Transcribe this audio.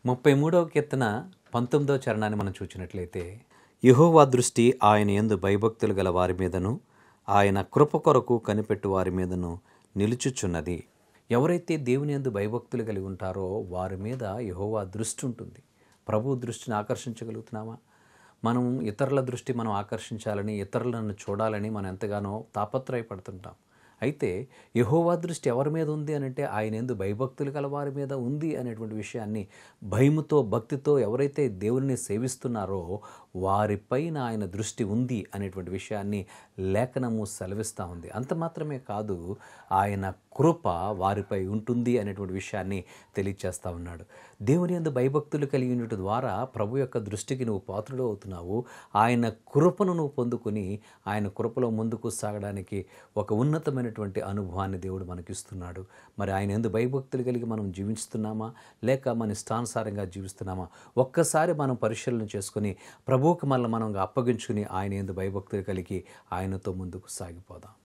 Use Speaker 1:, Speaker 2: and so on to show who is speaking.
Speaker 1: ముప్పై మూడవ కీర్తన పంతొమ్మిదవ చరణాన్ని మనం చూసినట్లయితే యెహోవా దృష్టి ఆయన యందు భయభక్తులు గల వారి మీదను ఆయన కృప కొరకు కనిపెట్టు వారి మీదను నిలుచుచున్నది ఎవరైతే దేవుని యందు భయభక్తులు కలిగి ఉంటారో వారి మీద యెహోవా దృష్టి ఉంటుంది ప్రభు దృష్టిని ఆకర్షించగలుగుతున్నామా మనం ఇతరుల దృష్టి మనం ఆకర్షించాలని ఇతరులను చూడాలని మనం ఎంతగానో తాపత్రయపడుతుంటాం అయితే యహోవా దృష్టి ఎవరి మీద ఉంది అని అంటే ఆయన ఎందు భయభక్తులు గల వారి మీద ఉంది అనేటువంటి విషయాన్ని భయముతో భక్తితో ఎవరైతే దేవుని సేవిస్తున్నారో వారిపైన ఆయన దృష్టి ఉంది అనేటువంటి విషయాన్ని లేఖనము సెలవిస్తూ ఉంది అంత మాత్రమే కాదు ఆయన కృప వారిపై ఉంటుంది అనేటువంటి విషయాన్ని తెలియచేస్తూ ఉన్నాడు దేవుని యందు భయభక్తులు కలిగి ఉండటం ద్వారా ప్రభు యొక్క దృష్టికి నువ్వు పాత్రుడు అవుతున్నావు ఆయన కృపను నువ్వు పొందుకుని ఆయన కృపలో ముందుకు సాగడానికి ఒక ఉన్నతమైనటువంటి అనుభవాన్ని దేవుడు మనకిస్తున్నాడు మరి ఆయన ఎందు భయభక్తులు కలిగి మనం జీవిస్తున్నామా లేక మన ఇష్టానుసారంగా జీవిస్తున్నామా ఒక్కసారి మనం పరిశీలన చేసుకుని ప్రభువుకి మళ్ళీ మనం అప్పగించుకుని ఆయన ఎందు భయభక్తులు కలిగి ఆయనతో ముందుకు సాగిపోదాం